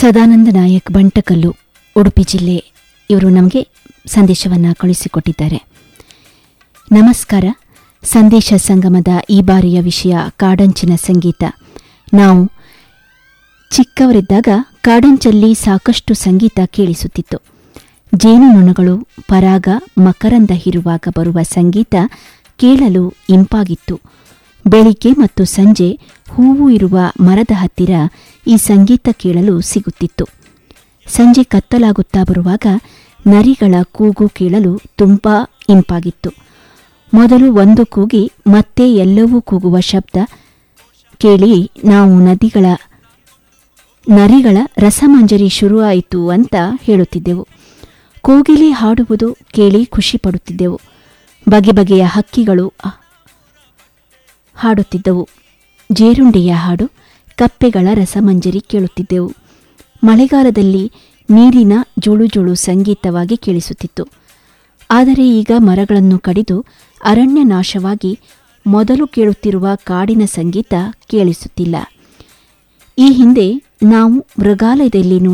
ಸದಾನಂದ ನಾಯಕ್ ಬಂಟಕಲ್ಲು ಉಡುಪಿ ಜಿಲ್ಲೆ ಇವರು ನಮಗೆ ಸಂದೇಶವನ್ನು ಕಳುಹಿಸಿಕೊಟ್ಟಿದ್ದಾರೆ ನಮಸ್ಕಾರ ಸಂದೇಶ ಸಂಗಮದ ಈ ಬಾರಿಯ ವಿಷಯ ಕಾಡಂಚಿನ ಸಂಗೀತ ನಾವು ಚಿಕ್ಕವರಿದ್ದಾಗ ಕಾಡಂಚಲ್ಲಿ ಸಾಕಷ್ಟು ಸಂಗೀತ ಕೇಳಿಸುತ್ತಿತ್ತು ಜೇನುನೊಣಗಳು ಪರಾಗ ಮಕರಂದ ಹಿರುವಾಗ ಬರುವ ಸಂಗೀತ ಕೇಳಲು ಇಂಪಾಗಿತ್ತು ಬೆಳಿಗ್ಗೆ ಮತ್ತು ಸಂಜೆ ಹೂವು ಇರುವ ಮರದ ಹತ್ತಿರ ಈ ಸಂಗೀತ ಕೇಳಲು ಸಿಗುತ್ತಿತ್ತು ಸಂಜೆ ಕತ್ತಲಾಗುತ್ತಾ ಬರುವಾಗ ನರಿಗಳ ಕೂಗು ಕೇಳಲು ತುಂಬಾ ಇಂಪಾಗಿತ್ತು ಮೊದಲು ಒಂದು ಕೂಗಿ ಮತ್ತೆ ಎಲ್ಲವೂ ಕೂಗುವ ಶಬ್ದ ಕೇಳಿ ನಾವು ನದಿಗಳ ನರಿಗಳ ರಸಮಂಜರಿ ಶುರುವಾಯಿತು ಅಂತ ಹೇಳುತ್ತಿದ್ದೆವು ಕೋಗಿಲೆ ಹಾಡುವುದು ಕೇಳಿ ಖುಷಿ ಪಡುತ್ತಿದ್ದೆವು ಬಗೆ ಬಗೆಯ ಹಕ್ಕಿಗಳು ಆ- ಹಾಡುತ್ತಿದ್ದವು ಜೇರುಂಡೆಯ ಹಾಡು ಕಪ್ಪೆಗಳ ರಸಮಂಜರಿ ಕೇಳುತ್ತಿದ್ದೆವು ಮಳೆಗಾಲದಲ್ಲಿ ನೀರಿನ ಜುಳು ಜುಳು ಸಂಗೀತವಾಗಿ ಕೇಳಿಸುತ್ತಿತ್ತು ಆದರೆ ಈಗ ಮರಗಳನ್ನು ಕಡಿದು ಅರಣ್ಯ ನಾಶವಾಗಿ ಮೊದಲು ಕೇಳುತ್ತಿರುವ ಕಾಡಿನ ಸಂಗೀತ ಕೇಳಿಸುತ್ತಿಲ್ಲ ಈ ಹಿಂದೆ ನಾವು ಮೃಗಾಲಯದಲ್ಲಿ